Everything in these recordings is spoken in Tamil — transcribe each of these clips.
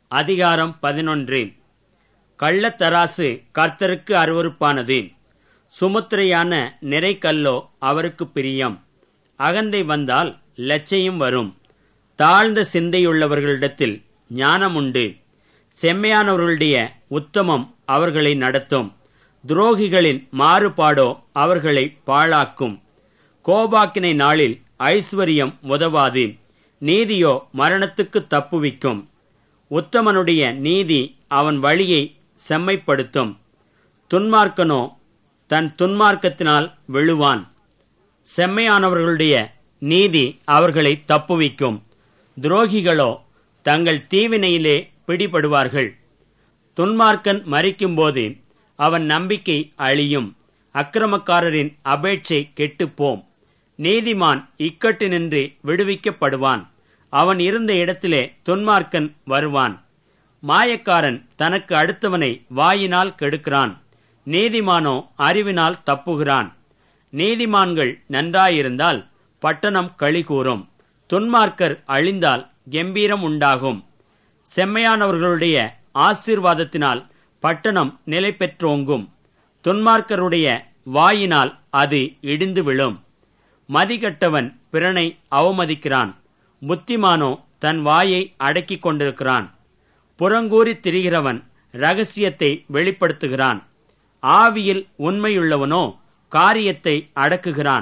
அதிகாரம் பதினொன்று கள்ளத்தராசு கர்த்தருக்கு அருவருப்பானது சுமுத்திரையான நிறைக்கல்லோ அவருக்கு பிரியம் அகந்தை வந்தால் லட்சையும் வரும் தாழ்ந்த சிந்தையுள்ளவர்களிடத்தில் ஞானம் உண்டு செம்மையானவர்களுடைய உத்தமம் அவர்களை நடத்தும் துரோகிகளின் மாறுபாடோ அவர்களை பாழாக்கும் கோபாக்கினை நாளில் ஐஸ்வர்யம் உதவாது நீதியோ மரணத்துக்கு தப்புவிக்கும் உத்தமனுடைய நீதி அவன் வழியை செம்மைப்படுத்தும் துன்மார்க்கனோ தன் துன்மார்க்கத்தினால் விழுவான் செம்மையானவர்களுடைய நீதி அவர்களை தப்புவிக்கும் துரோகிகளோ தங்கள் தீவினையிலே பிடிபடுவார்கள் துன்மார்க்கன் மறிக்கும்போது அவன் நம்பிக்கை அழியும் அக்கிரமக்காரரின் அபேட்சை கெட்டுப்போம் நீதிமான் இக்கட்டு நின்று விடுவிக்கப்படுவான் அவன் இருந்த இடத்திலே துன்மார்க்கன் வருவான் மாயக்காரன் தனக்கு அடுத்தவனை வாயினால் கெடுக்கிறான் நீதிமானோ அறிவினால் தப்புகிறான் நீதிமான்கள் நன்றாயிருந்தால் பட்டணம் களிகூறும் துன்மார்க்கர் அழிந்தால் கெம்பீரம் உண்டாகும் செம்மையானவர்களுடைய ஆசீர்வாதத்தினால் பட்டணம் நிலை பெற்றோங்கும் துன்மார்க்கருடைய வாயினால் அது இடிந்து விழும் மதிகட்டவன் பிறனை அவமதிக்கிறான் புத்திமானோ தன் வாயை அடக்கிக் கொண்டிருக்கிறான் புறங்கூறி திரிகிறவன் ரகசியத்தை வெளிப்படுத்துகிறான் ஆவியில் உண்மையுள்ளவனோ காரியத்தை அடக்குகிறான்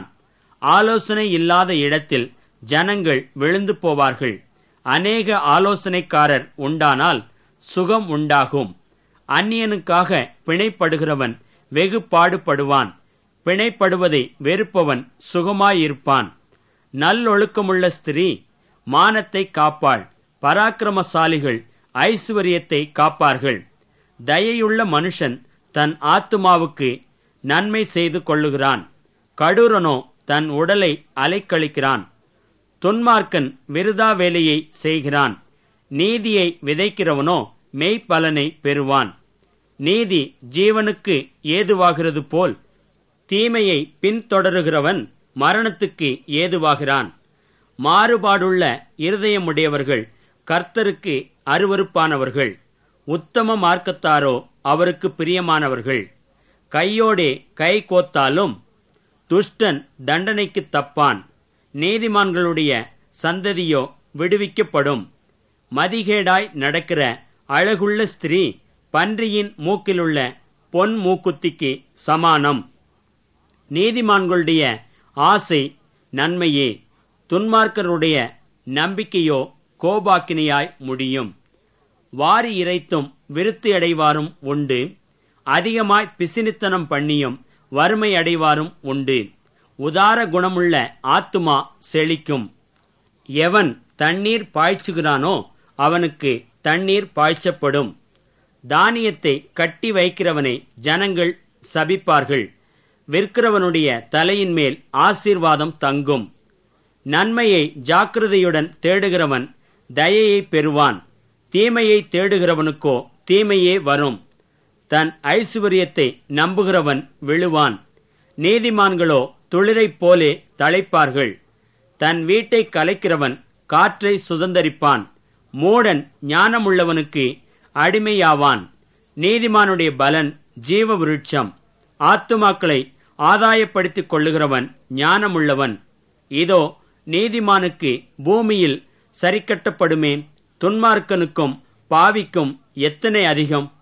ஆலோசனை இல்லாத இடத்தில் ஜனங்கள் விழுந்து போவார்கள் அநேக ஆலோசனைக்காரர் உண்டானால் சுகம் உண்டாகும் அந்நியனுக்காக பிணைப்படுகிறவன் வெகு பாடுபடுவான் பிணைப்படுவதை வெறுப்பவன் சுகமாயிருப்பான் நல்லொழுக்கமுள்ள ஸ்திரீ மானத்தை காப்பாள் பராக்கிரமசாலிகள் ஐஸ்வர்யத்தை காப்பார்கள் தயையுள்ள மனுஷன் தன் ஆத்துமாவுக்கு நன்மை செய்து கொள்ளுகிறான் கடூரனோ தன் உடலை அலைக்கழிக்கிறான் துன்மார்க்கன் விருதா வேலையை செய்கிறான் நீதியை விதைக்கிறவனோ மெய்ப்பலனை பெறுவான் நீதி ஜீவனுக்கு ஏதுவாகிறது போல் தீமையை பின்தொடருகிறவன் மரணத்துக்கு ஏதுவாகிறான் மாறுபாடுள்ள இருதயமுடையவர்கள் கர்த்தருக்கு அருவருப்பானவர்கள் உத்தம மார்க்கத்தாரோ அவருக்கு பிரியமானவர்கள் கையோடே கை கோத்தாலும் துஷ்டன் தண்டனைக்கு தப்பான் நீதிமான்களுடைய சந்ததியோ விடுவிக்கப்படும் மதிகேடாய் நடக்கிற அழகுள்ள ஸ்திரீ பன்றியின் மூக்கிலுள்ள பொன் மூக்குத்திக்கு சமானம் நீதிமான்களுடைய ஆசை நன்மையே துன்மார்க்கருடைய நம்பிக்கையோ கோபாக்கினையாய் முடியும் வாரி இறைத்தும் விருத்தி அடைவாரும் உண்டு அதிகமாய் பிசினித்தனம் பண்ணியும் வறுமை அடைவாரும் உண்டு உதார குணமுள்ள ஆத்துமா செழிக்கும் எவன் தண்ணீர் பாய்ச்சுகிறானோ அவனுக்கு தண்ணீர் பாய்ச்சப்படும் தானியத்தை கட்டி வைக்கிறவனை ஜனங்கள் சபிப்பார்கள் விற்கிறவனுடைய தலையின் மேல் ஆசீர்வாதம் தங்கும் நன்மையை ஜாக்கிரதையுடன் தேடுகிறவன் தயையை பெறுவான் தீமையை தேடுகிறவனுக்கோ தீமையே வரும் தன் ஐசுவரியத்தை நம்புகிறவன் விழுவான் நீதிமான்களோ துளிரைப் போலே தழைப்பார்கள் தன் வீட்டை கலைக்கிறவன் காற்றை சுதந்தரிப்பான் மூடன் ஞானமுள்ளவனுக்கு அடிமையாவான் நீதிமானுடைய பலன் ஜீவ விருட்சம் ஆத்துமாக்களை ஆதாயப்படுத்திக் கொள்ளுகிறவன் ஞானமுள்ளவன் இதோ நீதிமானுக்கு பூமியில் சரிக்கட்டப்படுமே துன்மார்க்கனுக்கும் பாவிக்கும் எத்தனை அதிகம்